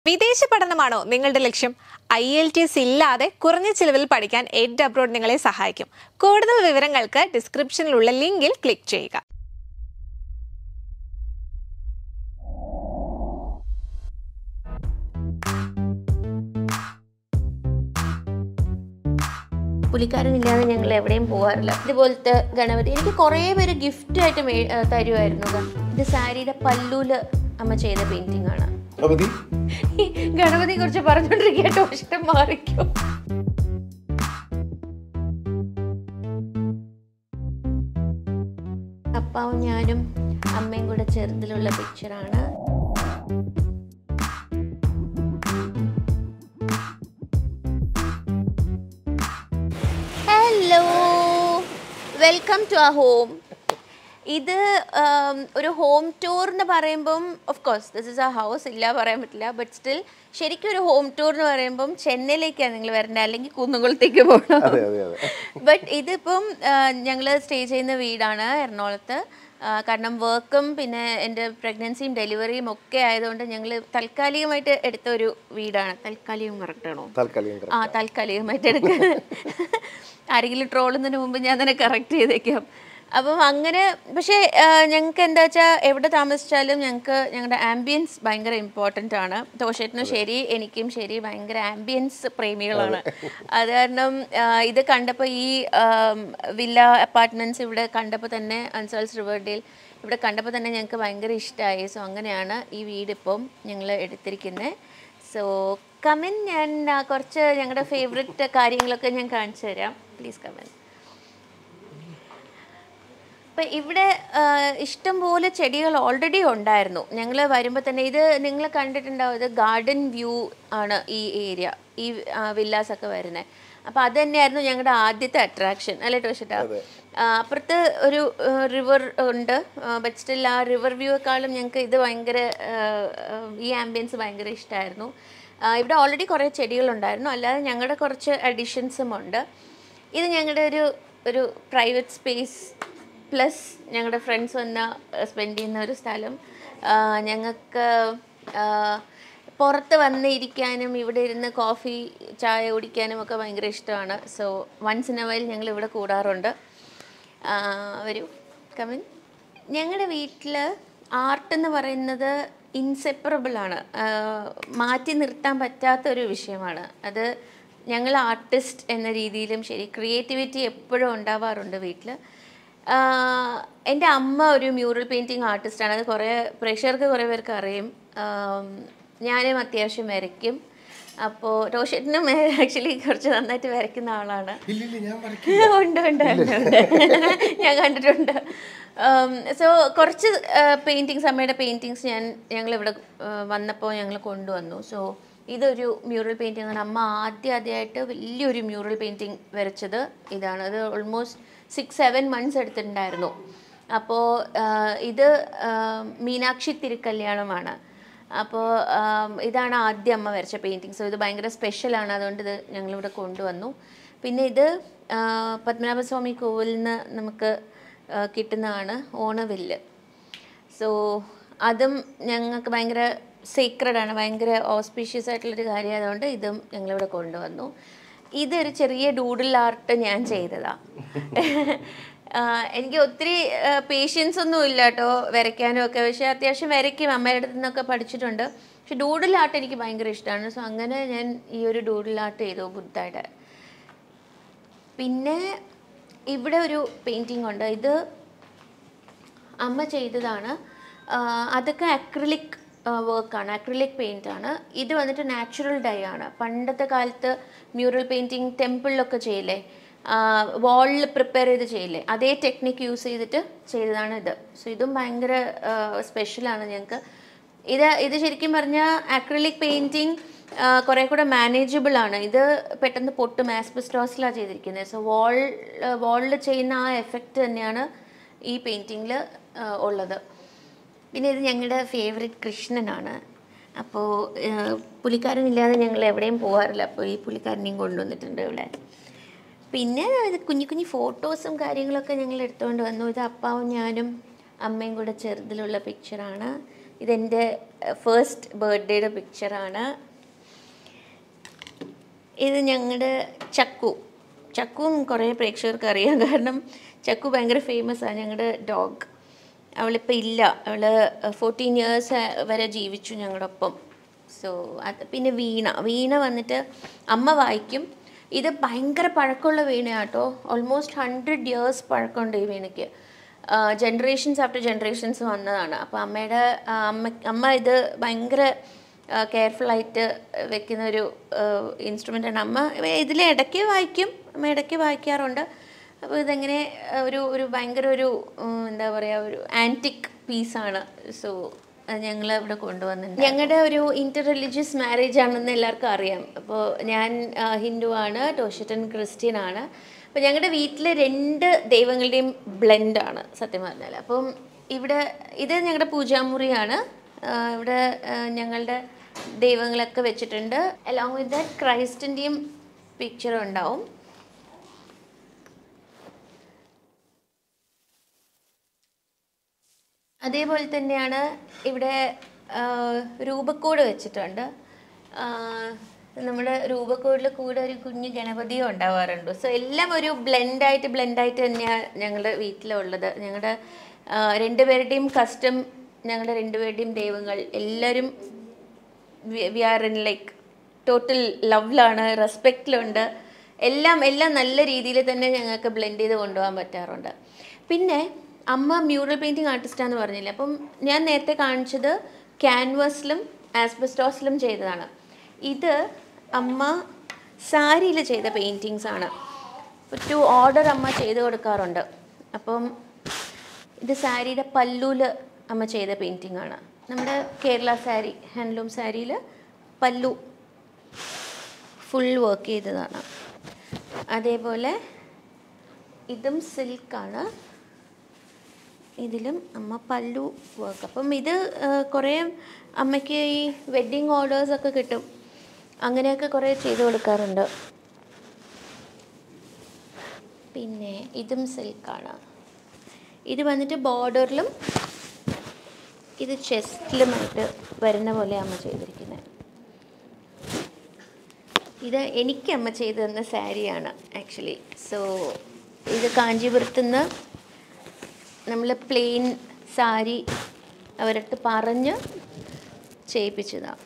വിദേശ പഠനമാണോ നിങ്ങളുടെ ലക്ഷ്യം ഐ എൽ ടി എസ് ഇല്ലാതെ കുറഞ്ഞ ചിലവിൽ പഠിക്കാൻ എഡ് അബ്രോഡ് നിങ്ങളെ സഹായിക്കും കൂടുതൽ വിവരങ്ങൾക്ക് ഡിസ്ക്രിപ്ഷനിലുള്ള ലിങ്കിൽ ക്ലിക്ക് ചെയ്യുക പുലിക്കാരനില്ലാതെ ഞങ്ങൾ എവിടെയും പോകാറില്ല ഇതുപോലത്തെ ഗണപതി എനിക്ക് കുറേ പേര് ഗിഫ്റ്റ് ആയിട്ട് മേ ആ, തരുമായിരുന്നു ഇത്. ഇത് സാരിയുടെ പല്ലൂല് അമ്മ ചെയ്ത പെയിന്റിംഗ് ആണ് ഗണപതി ഈ ഗണപതിയെ കുറിച്ച് പറഞ്ഞോണ്ടിരിക്കട്ടോ ഇഷ്ടം മാറിക്കോ അപ്പാവും ഞാനും അമ്മയും കൂടെ ചെറുതിലുള്ള പിക്ചറാണ് hello welcome to a home ഇത് ഉം, ഒരു ഹോം ടൂർ എന്ന് പറയുമ്പം of course this is a house ഇല്ല പറയാൻ പറ്റില്ല ബട്ട് സ്റ്റിൽ ശരിക്കും ഒരു ഹോം ടൂർ എന്ന് പറയുമ്പം ചെന്നൈയിലേക്കാണ് നിങ്ങൾ വരേണ്ടത് അല്ലെങ്കിൽ കുന്നുകുളത്തേക്ക് പോകണം അതെ അതെ അതെ ബട്ട് ഇതിപ്പം ഞങ്ങൾ സ്റ്റേ ചെയ്യുന്ന വീടാണ് എറണാകുളത്ത് ആ, കാരണം വർക്കും പിന്നെ എൻ്റെ പ്രഗ്നൻസിയും ഡെലിവറിയും ഒക്കെ ആയതുകൊണ്ട് ഞങ്ങൾ താൽക്കാലികമായിട്ട് എടുത്ത ഒരു വീടാണ് താൽക്കാലികം കറക്റ്റാണോ താൽക്കാലികം ആ താൽക്കാലികമായിട്ട് എടുക്കുന്നത് ആരെങ്കിലും ട്രോളുന്നതിന് മുമ്പ് ഞാൻ തന്നെ കറക്റ്റ് ചെയ്തേക്കാം അപ്പം അങ്ങനെ പക്ഷേ ഞങ്ങൾക്ക് എന്താ വെച്ചാൽ എവിടെ താമസിച്ചാലും ഞങ്ങൾക്ക് ഞങ്ങളുടെ ആംബിയൻസ് ഭയങ്കര ഇമ്പോർട്ടൻ്റ് ആണ് തോഷേറ്റിനും ശരി എനിക്കും ശരി ഭയങ്കര ആംബിയൻസ് പ്രേമികളാണ് അത് കാരണം ആ, ഇത് കണ്ടപ്പോൾ ഈ വില്ല അപ്പാർട്ട്മെൻറ്റ്സ് ഇവിടെ കണ്ടപ്പോൾ തന്നെ അൻസാൽസ് റിവേർഡേൽ ഇവിടെ കണ്ടപ്പോൾ തന്നെ ഞങ്ങൾക്ക് ഭയങ്കര ഇഷ്ടമായി സോ അങ്ങനെയാണ് ഈ വീട് ഇപ്പം ഞങ്ങൾ എടുത്തിരിക്കുന്നത് സോ കമൻ ഞാൻ ആ, കുറച്ച് ഞങ്ങളുടെ ഫേവററ്റ് കാര്യങ്ങളൊക്കെ ഞാൻ കാണിച്ചു തരാം പ്ലീസ് കമൻ അപ്പം ഇവിടെ ആ, ഇഷ്ടം പോലെ ചെടികൾ ഓൾറെഡി ഉണ്ടായിരുന്നു ഞങ്ങൾ വരുമ്പോൾ തന്നെ ഇത് നിങ്ങൾ കണ്ടിട്ടുണ്ടാവും ഇത് ഗാർഡൻ വ്യൂ ആണ് ഈ ഏരിയ ഈ വില്ലാസ് ഒക്കെ വരുന്നത് അപ്പോൾ അത് തന്നെയായിരുന്നു ഞങ്ങളുടെ ആദ്യത്തെ അട്രാക്ഷൻ അല്ലേ ടോഷിട്ട അപ്പുറത്ത് ഒരു റിവർ ഉണ്ട് ബട്ട് സ്റ്റിൽ ആ റിവർ വ്യൂയെക്കാളും ഞങ്ങൾക്ക് ഇത് ഭയങ്കര ആ, ആ, ഈ ആംബിയൻസ് ഭയങ്കര ഇഷ്ടമായിരുന്നു ആ, ഇവിടെ ഓൾറെഡി കുറേ ചെടികളുണ്ടായിരുന്നു അല്ലാതെ ഞങ്ങളുടെ കുറച്ച് അഡീഷൻസും ഉണ്ട് ഇത് ഞങ്ങളുടെ ഒരു ഒരു പ്രൈവറ്റ് സ്പേസ് പ്ലസ് ഞങ്ങളുടെ ഫ്രണ്ട്സ് വന്ന് സ്പെൻഡ് ചെയ്യുന്ന ഒരു സ്ഥലം ആ, ഞങ്ങൾക്ക് ആ, പുറത്ത് വന്ന് ഇരിക്കാനും ഇവിടെ ഇരുന്ന് കോഫി ചായ കുടിക്കാനും ഒക്കെ ഭയങ്കര ഇഷ്ടമാണ് so once in a while ഞങ്ങൾ ഇവിടെ കൂടാറുണ്ട് ആ, വരൂ കമിൻ ഞങ്ങളുടെ വീട്ടിൽ ആർട്ട് എന്ന് പറയുന്നത് ഇൻസെപ്പറബിൾ ആണ് ആ, മാറ്റി നിർത്താൻ പറ്റാത്ത ഒരു വിഷയമാണ് അത് ഞങ്ങൾ ആർട്ടിസ്റ്റ് എന്ന രീതിയിലും ശരി ക്രിയേറ്റിവിറ്റി എപ്പോഴും ഉണ്ടാവാറുണ്ട് വീട്ടിൽ എൻ്റെ അമ്മ ഒരു മ്യൂറൽ പെയിൻറ്റിങ് ആർട്ടിസ്റ്റാണ് അത് കുറേ പ്രേക്ഷകർക്ക് കുറേ പേർക്ക് അറിയും ആം, ഞാനും അത്യാവശ്യം വരയ്ക്കും അപ്പോൾ റോഷറ്റിനും ആക്ച്വലി കുറച്ച് നന്നായിട്ട് വരയ്ക്കുന്ന ആളാണ് ഇല്ലില്ല ഞാൻ വരയ്ക്കും ഉണ്ട് ഉണ്ട് ഉണ്ട്, ഉണ്ട്. ഞാൻ കണ്ടിട്ടുണ്ട് സോ കുറച്ച് പെയിൻറ്റിങ്സ് അമ്മയുടെ പെയിൻറ്റിങ്സ് ഞാൻ ഞങ്ങളിവിടെ വന്നപ്പോൾ ഞങ്ങൾ കൊണ്ടുവന്നു സോ ഇതൊരു മ്യൂറൽ പെയിൻറ്റിംഗ് ആണ് അമ്മ ആദ്യം ആദ്യമായിട്ട് വലിയൊരു മ്യൂറൽ പെയിൻറ്റിങ് വരച്ചത് ഇതാണ് അത് ഓൾമോസ്റ്റ് സിക്സ് സെവൻ മന്ത്സ് എടുത്തിട്ടുണ്ടായിരുന്നു അപ്പോൾ ഇത് ആ, മീനാക്ഷി തിരുക്കല്യാണമാണ് അപ്പോൾ ഇതാണ് ആദ്യം അമ്മ വരച്ച പെയിൻറ്റിങ് സോ ഇത് ഭയങ്കര സ്പെഷ്യലാണ് അതുകൊണ്ട് ഇത് ഞങ്ങളിവിടെ കൊണ്ടുവന്നു പിന്നെ ഇത് ആ, പത്മനാഭസ്വാമി കോവിലിൽ നിന്ന് നമുക്ക് ആ, കിട്ടുന്നതാണ് ഓണവില്ല് സോ അതും ഞങ്ങൾക്ക് ഭയങ്കര സീക്രഡ് ആണ് ഭയങ്കര ഓസ്പീഷ്യസ് ആയിട്ടുള്ളൊരു കാര്യമായതുകൊണ്ട് ഇതും ഞങ്ങളിവിടെ കൊണ്ടുവന്നു ഇതൊരു ചെറിയ ഡൂഡിൽ ആർട്ട് ഞാൻ ചെയ്തതാണ് എനിക്ക് ഒത്തിരി പേഷ്യൻസ് ഒന്നും ഇല്ല കേട്ടോ വരയ്ക്കാനും ഒക്കെ പക്ഷേ അത്യാവശ്യം വരയ്ക്കും അമ്മയുടെ അടുത്ത് നിന്നൊക്കെ പഠിച്ചിട്ടുണ്ട് പക്ഷെ ഡൂഡിൽ ആർട്ട് എനിക്ക് ഭയങ്കര ഇഷ്ടമാണ് സോ അങ്ങനെ ഞാൻ ഈ ഒരു ഡൂഡിൽ ആർട്ട് ചെയ്തു ബുദ്ധയുടെ പിന്നെ ഇവിടെ ഒരു പെയിൻറ്റിംഗ് ഉണ്ട് ഇത് അമ്മ ചെയ്തതാണ് ആ, അതൊക്കെ അക്രിലിക് വർക്കാണ് അക്രിലിക് പെയിൻ്റ് ആണ് ഇത് വന്നിട്ട് നാച്ചുറൽ ഡൈ ആണ് പണ്ടത്തെ കാലത്ത് മ്യൂറൽ പെയിൻറ്റിങ് ടെമ്പിളിലൊക്കെ ചെയ്യില്ലേ വാളിൽ പ്രിപ്പയർ ചെയ്ത് ചെയ്യില്ലേ അതേ ടെക്നിക്ക് യൂസ് ചെയ്തിട്ട് ചെയ്തതാണ് ഇത് സോ ഇതും ഭയങ്കര സ്പെഷ്യലാണ് ഞങ്ങൾക്ക് ഇത് ഇത് ശരിക്കും പറഞ്ഞാൽ അക്രിലിക് പെയിൻറ്റിങ് കുറേ കൂടെ മാനേജബിൾ ആണ് ഇത് പെട്ടെന്ന് പൊട്ടും ആസ്ബസ്റ്റോസിലാണ് ചെയ്തിരിക്കുന്നത് സോ വാൾ വാളിൽ ചെയ്യുന്ന ആ എഫക്റ്റ് തന്നെയാണ് ഈ പെയിൻറ്റിങ്ങിൽ ഉള്ളത് പിന്നെ ഇത് ഞങ്ങളുടെ ഫേവറേറ്റ് കൃഷ്ണനാണ് അപ്പോൾ പുലിക്കാരനില്ലാതെ ഞങ്ങൾ എവിടെയും പോകാറില്ല അപ്പോൾ ഈ പുലിക്കാരനെയും കൊണ്ടുവന്നിട്ടുണ്ട് ഇവിടെ പിന്നെ ഇത് കുഞ്ഞു കുഞ്ഞു ഫോട്ടോസും കാര്യങ്ങളൊക്കെ ഞങ്ങൾ എടുത്തുകൊണ്ട് വന്നു ഇത് അപ്പാവും ഞാനും അമ്മയും കൂടെ ചെറുതിലുള്ള പിക്ചറാണ് ഇതെൻ്റെ ഫസ്റ്റ് ബർത്ത്ഡേയുടെ പിക്ചറാണ് ഇത് ഞങ്ങളുടെ ചക്കു ചക്കും കുറേ പ്രേക്ഷകർക്ക് അറിയാം കാരണം ചക്കു ഭയങ്കര ഫേമസ് ആണ് ഞങ്ങളുടെ ഡോഗ് അവളിപ്പോൾ ഇല്ല അവൾ ഫോർട്ടീൻ ഇയേഴ്സ് വരെ ജീവിച്ചു ഞങ്ങളുടെ ഒപ്പം സോ അത് പിന്നെ വീണ വീണ വന്നിട്ട് അമ്മ വായിക്കും ഇത് ഭയങ്കര പഴക്കമുള്ള വീണയാട്ടോ ഓൾമോസ്റ്റ് ഹൺഡ്രഡ് ഇയേഴ്സ് പഴക്കമുണ്ട് ഈ വീണയ്ക്ക് ജനറേഷൻസ് ആഫ്റ്റർ ജനറേഷൻസ് വന്നതാണ് അപ്പോൾ അമ്മയുടെ ആ, അമ്മ അമ്മ ഇത് ഭയങ്കര കെയർഫുള്ളായിട്ട് വെക്കുന്ന ഒരു ഇൻസ്ട്രുമെൻ്റാണ് അമ്മ ഇതിൽ ഇടയ്ക്ക് വായിക്കും അമ്മ ഇടയ്ക്ക് വായിക്കാറുണ്ട് അപ്പോൾ ഇതെങ്ങനെ ആ, ഒരു ഒരു ഭയങ്കര ഒരു ഉം, എന്താ പറയുക ഒരു ആൻറ്റിക് പീസാണ് സോ ഞങ്ങൾ ഇവിടെ കൊണ്ടുവന്നിട്ടുണ്ട് ഞങ്ങളുടെ ഒരു ഇന്റർ റിലീജിയസ് മാരേജ് ആണെന്ന് എല്ലാവർക്കും അറിയാം അപ്പോൾ ഞാൻ ആ, ഹിന്ദു ആണ് ടോഷിറ്റൻ ക്രിസ്ത്യൻ ആണ് അപ്പോൾ ഞങ്ങളുടെ വീട്ടിൽ രണ്ട് ദൈവങ്ങളുടെയും ബ്ലെൻഡാണ് സത്യം പറഞ്ഞാൽ അപ്പം ഇവിടെ ഇത് ഞങ്ങളുടെ പൂജാമുറിയാണ് ആ, ഇവിടെ ആ, ഞങ്ങളുടെ ദൈവങ്ങളൊക്കെ വെച്ചിട്ടുണ്ട് അലോങ് വിത്ത് ദാറ്റ് ക്രൈസ്റ്റിൻ്റെയും പിക്ചർ ഉണ്ടാവും അതേപോലെ തന്നെയാണ് ഇവിടെ ആ, രൂപക്കോട് വെച്ചിട്ടുണ്ട് ആ, നമ്മുടെ രൂപക്കോടിൽ കൂടെ ഒരു കുഞ്ഞു ഗണപതിയും ഉണ്ടാവാറുണ്ട് സോ എല്ലാം ഒരു ബ്ലെൻഡായിട്ട് ബ്ലെൻഡായിട്ട് തന്നെയാണ് ഞങ്ങളുടെ വീട്ടിലുള്ളത് ഞങ്ങളുടെ ആ, രണ്ടുപേരുടെയും കസ്റ്റം ഞങ്ങളുടെ രണ്ടുപേരുടെയും ദൈവങ്ങൾ എല്ലാവരും we are in like total ലവിലാണ് റെസ്പെക്റ്റിലുണ്ട് എല്ലാം എല്ലാം നല്ല രീതിയിൽ തന്നെ ഞങ്ങൾക്ക് ബ്ലെൻഡ് ചെയ്ത് കൊണ്ടുപോകാൻ പറ്റാറുണ്ട് പിന്നെ അമ്മ മ്യൂറൽ പെയിൻറ്റിങ് ആർട്ടിസ്റ്റാന്ന് പറഞ്ഞില്ലേ അപ്പം ഞാൻ നേരത്തെ കാണിച്ചത് ക്യാൻവാസിലും ആസ്ബസ്റ്റോസിലും ചെയ്തതാണ് ഇത് അമ്മ സാരിയിൽ ചെയ്ത പെയിൻറ്റിങ്സ് ആണ് ടു ഓർഡർ അമ്മ ചെയ്ത് കൊടുക്കാറുണ്ട് അപ്പം ഇത് സാരിയുടെ പല്ലൂല് അമ്മ ചെയ്ത പെയിൻറ്റിംഗ് ആണ് നമ്മുടെ കേരള സാരി ഹാൻഡ്ലൂം സാരിയിൽ പല്ലു ഫുൾ വർക്ക് ചെയ്തതാണ് അതേപോലെ ഇതും സിൽക്കാണ് ഇതിലും അമ്മ പല്ലു വർക്ക് അപ്പം ഇത് ആ, കുറേ അമ്മയ്ക്ക് ഈ വെഡ്ഡിങ് ഓർഡേഴ്സൊക്കെ കിട്ടും അങ്ങനെയൊക്കെ കുറേ ചെയ്ത് കൊടുക്കാറുണ്ട് പിന്നെ ഇതും സിൽക്കാണ് ഇത് വന്നിട്ട് ബോർഡറിലും ഇത് ചെസ്റ്റിലുമായിട്ട് വരുന്ന പോലെ അമ്മ ചെയ്തിരിക്കുന്നത് ഇത് എനിക്ക് അമ്മ ചെയ്തു തന്ന സാരിയാണ് ആക്ച്വലി സോ ഇത് കാഞ്ചീപുരത്തു നിന്ന് നമ്മൾ പ്ലെയിൻ സാരി അവരടുത്ത് പറഞ്ഞ് ചെയ്യിപ്പിച്ചതാണ്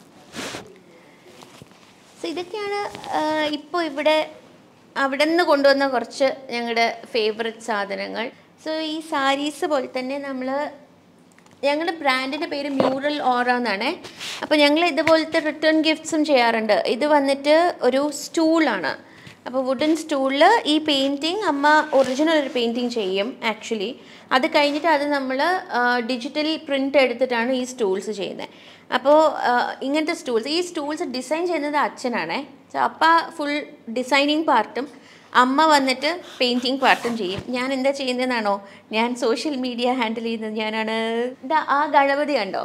സോ ഇതൊക്കെയാണ് ഇപ്പോൾ ഇവിടെ അവിടെ നിന്ന് കൊണ്ടുവന്ന കുറച്ച് ഞങ്ങളുടെ ഫേവററ്റ് സാധനങ്ങൾ സോ ഈ സാരീസ് പോലെ തന്നെ നമ്മൾ ഞങ്ങളുടെ ബ്രാൻഡിൻ്റെ പേര് മ്യൂറൽ ഓറ എന്നാണ് അപ്പോൾ ഞങ്ങൾ ഇതുപോലത്തെ റിട്ടേൺ ഗിഫ്റ്റ്സും ചെയ്യാറുണ്ട് ഇത് വന്നിട്ട് ഒരു സ്റ്റൂളാണ് അപ്പോൾ വുഡൻ സ്റ്റൂളിൽ ഈ പെയിൻറ്റിങ് അമ്മ ഒറിജിനൽ ഒരു പെയിൻറ്റിങ് ചെയ്യും ആക്ച്വലി അത് കഴിഞ്ഞിട്ട് അത് നമ്മൾ ഡിജിറ്റൽ പ്രിൻ്റ് എടുത്തിട്ടാണ് ഈ സ്റ്റൂൾസ് ചെയ്യുന്നത് അപ്പോൾ ഇങ്ങനത്തെ സ്റ്റൂൾസ് ഈ സ്റ്റൂൾസ് ഡിസൈൻ ചെയ്യുന്നത് അച്ഛനാണേ സോ അപ്പ ഫുൾ ഡിസൈനിങ് പാർട്ടും അമ്മ വന്നിട്ട് പെയിൻറ്റിങ് പാർട്ടും ചെയ്യും ഞാൻ എന്താ ചെയ്യുന്നതെന്നാണോ ഞാൻ സോഷ്യൽ മീഡിയ ഹാൻഡിൽ ചെയ്യുന്നത് ഞാനാണ് ഇതാ ആ ഗണപതി കണ്ടോ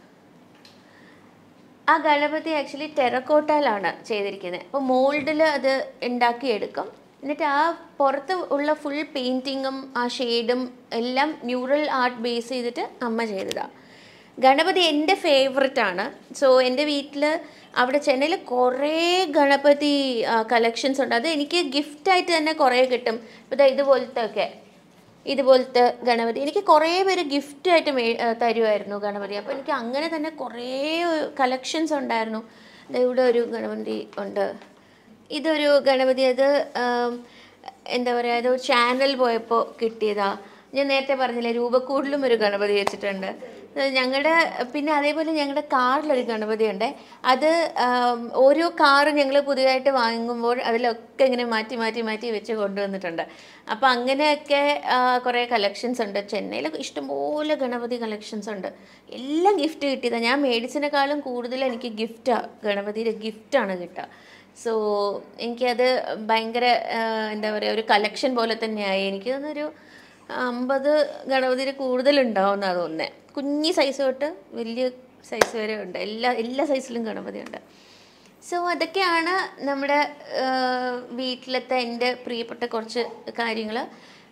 ആ ഗണപതി ആക്ച്വലി ടെറക്കോട്ടയിലാണ് ചെയ്തിരിക്കുന്നത് അപ്പോൾ മോൾഡിൽ അത് ഉണ്ടാക്കിയെടുക്കും എന്നിട്ട് ആ പുറത്ത് ഉള്ള ഫുൾ പെയിൻറ്റിങ്ങും ആ ഷെയ്ഡും എല്ലാം മ്യൂറൽ ആർട്ട് ബേസ് ചെയ്തിട്ട് അമ്മ ചെയ്തതാണ് ഗണപതി എൻ്റെ ഫേവററ്റ് ആണ് സോ എൻ്റെ വീട്ടിൽ അവിടെ ചെന്നൈയിൽ കുറേ ഗണപതി കളക്ഷൻസ് ഉണ്ട് അത് എനിക്ക് ഗിഫ്റ്റായിട്ട് തന്നെ കുറേ കിട്ടും ഇപ്പോൾ ദാ ഇതുപോലത്തെ ഒക്കെ ഇതുപോലത്തെ ഗണപതി എനിക്ക് കുറേ പേര് ഗിഫ്റ്റായിട്ട് മേ ആ, തരുമായിരുന്നു ഗണപതി അപ്പോൾ എനിക്ക് അങ്ങനെ തന്നെ കുറേ കളക്ഷൻസ് ഉണ്ടായിരുന്നു ദാ ഇവിടെ ഒരു ഗണപതി ഉണ്ട് ഇതൊരു ഗണപതി അത് ആം, എന്താ പറയുക ഇത് ഒരു ചാനൽ പോയപ്പോൾ കിട്ടിയതാ ഞാൻ നേരത്തെ പറഞ്ഞില്ലേ രൂപക്കൂടിലും ഒരു ഗണപതി വെച്ചിട്ടുണ്ട് ഇത് ഞങ്ങളുടെ പിന്നെ അതേപോലെ ഞങ്ങളുടെ കാറിലൊരു ഗണപതി ഉണ്ട് അത് ആം, ഓരോ കാറ് ഞങ്ങൾ പുതിയതായിട്ട് വാങ്ങുമ്പോൾ അതിലൊക്കെ ഇങ്ങനെ മാറ്റി മാറ്റി മാറ്റി വെച്ച് കൊണ്ടുവന്നിട്ടുണ്ട് അപ്പോൾ അങ്ങനെയൊക്കെ ആ, കുറേ കളക്ഷൻസ് ഉണ്ട് ചെന്നൈയിൽ ഇഷ്ടംപോലെ ഗണപതി കളക്ഷൻസ് ഉണ്ട് എല്ലാം ഗിഫ്റ്റ് കിട്ടിയതാണ് ഞാൻ മേടിച്ചതിനേക്കാളും കൂടുതൽ എനിക്ക് ഗിഫ്റ്റാണ് ഗണപതിയുടെ ഗിഫ്റ്റാണ് കിട്ടുക സോ എനിക്കത് ഭയങ്കര ആ, എന്താ പറയുക ഒരു കളക്ഷൻ പോലെ തന്നെയായി എനിക്ക് തോന്നുന്നൊരു അമ്പത് ഗണപതിയിൽ കൂടുതലുണ്ടാവുമെന്നാണ് തോന്നുന്നത് കുഞ്ഞി സൈസ് തൊട്ട് വലിയ സൈസ് വരെ ഉണ്ട് എല്ലാ എല്ലാ സൈസിലും ഗണപതി ഉണ്ട് സോ അതൊക്കെയാണ് നമ്മുടെ ആ, വീട്ടിലത്തെ എൻ്റെ പ്രിയപ്പെട്ട കുറച്ച് കാര്യങ്ങൾ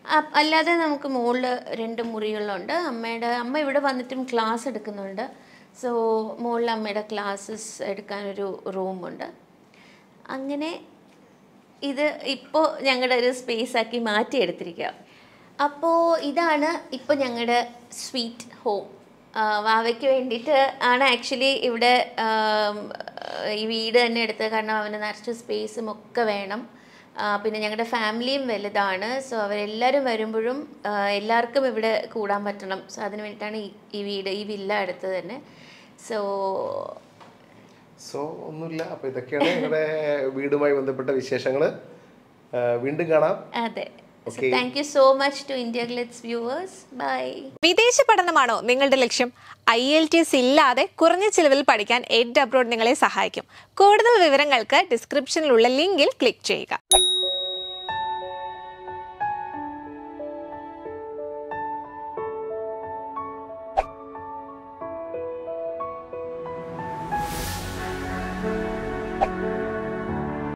അല്ലാതെ നമുക്ക് മുകളിൽ രണ്ട് മുറികളുണ്ട് അമ്മയുടെ അമ്മ ഇവിടെ വന്നിട്ടും ക്ലാസ് എടുക്കുന്നുണ്ട് സോ മുകളിൽ അമ്മയുടെ ക്ലാസ്സസ് എടുക്കാനൊരു റൂമുണ്ട് അങ്ങനെ ഇത് ഇപ്പോൾ ഞങ്ങളുടെ ഒരു സ്പേസ് ആക്കി മാറ്റിയെടുത്തിരിക്കുക അപ്പോൾ ഇതാണ് ഇപ്പോൾ ഞങ്ങളുടെ സ്വീറ്റ് ഹോം വാവയ്ക്ക് വേണ്ടിയിട്ട് ആണ് ആക്ച്വലി ഇവിടെ ആം, ഈ വീട് തന്നെ എടുത്തത് കാരണം അവന് നിറച്ച് സ്പേസും ഒക്കെ വേണം ആ, പിന്നെ ഞങ്ങളുടെ ഫാമിലിയും വലുതാണ് സോ അവരെല്ലാവരും വരുമ്പോഴും ആ, എല്ലാവർക്കും ഇവിടെ കൂടാൻ പറ്റണം സോ അതിന് വേണ്ടിയിട്ടാണ് ഈ ഈ വീട് ഈ വില്ല എടുത്തത് തന്നെ സോ സോ ഒന്നുമില്ല അപ്പോൾ ഇതൊക്കെയാണ് ഞങ്ങളുടെ വീടുമായി ബന്ധപ്പെട്ട വിശേഷങ്ങൾ വീണ്ടും കാണാം അതെ Okay. Thank you so much to India Glitz viewers bye വിദേശ പഠനമാണോ നിങ്ങളുടെ ലക്ഷ്യം ഐ എൽ ടി എസ് ഇല്ലാതെ കുറഞ്ഞ ചിലവിൽ പഠിക്കാൻ എഡ് അബ്രോഡ് നിങ്ങളെ സഹായിക്കും കൂടുതൽ വിവരങ്ങൾക്ക് ഡിസ്ക്രിപ്ഷനിലുള്ള ലിങ്കിൽ ക്ലിക്ക് ചെയ്യുക